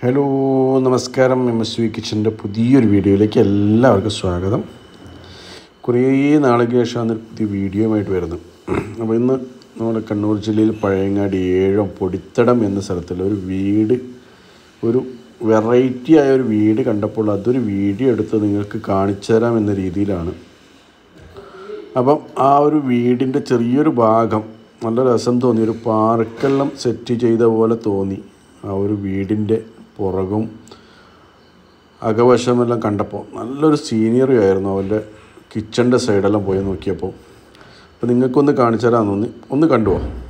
hello നമസ്കാരം M S V കിച്ചൻ്റെ പുതിയൊരു വീഡിയോയിലേക്ക് എല്ലാവർക്കും സ്വാഗതം കുറേ നാളുകൾക്ക് ശേഷമാണ് ഒരു പുതിയ വീഡിയോയുമായിട്ട് വരുന്നത് അപ്പോൾ ഇന്ന് നമ്മുടെ കണ്ണൂർ ജില്ലയിൽ പഴയങ്ങാടി ഏഴം പൊടിത്തടം എന്ന സ്ഥലത്തിൽ ഒരു വീട് ഒരു വെറൈറ്റി ആയ ഒരു വീട് കണ്ടപ്പോൾ അതൊരു വീഡിയോ എടുത്ത് നിങ്ങൾക്ക് കാണിച്ചു തരാം എന്ന രീതിയിലാണ് അപ്പം ആ ഒരു വീടിൻ്റെ ചെറിയൊരു ഭാഗം നല്ല രസം തോന്നി ഒരു പാർക്കെല്ലാം സെറ്റ് ചെയ്ത പോലെ തോന്നി ആ ഒരു വീടിൻ്റെ പുറകും അകവശമെല്ലാം കണ്ടപ്പോൾ നല്ലൊരു സീനിയറി ആയിരുന്നു അവൻ്റെ കിച്ചൻ്റെ സൈഡെല്ലാം പോയി നോക്കിയപ്പോൾ അപ്പോൾ നിങ്ങൾക്കൊന്ന് കാണിച്ചു തരാൻ തോന്നി ഒന്ന് കണ്ടുപോകാം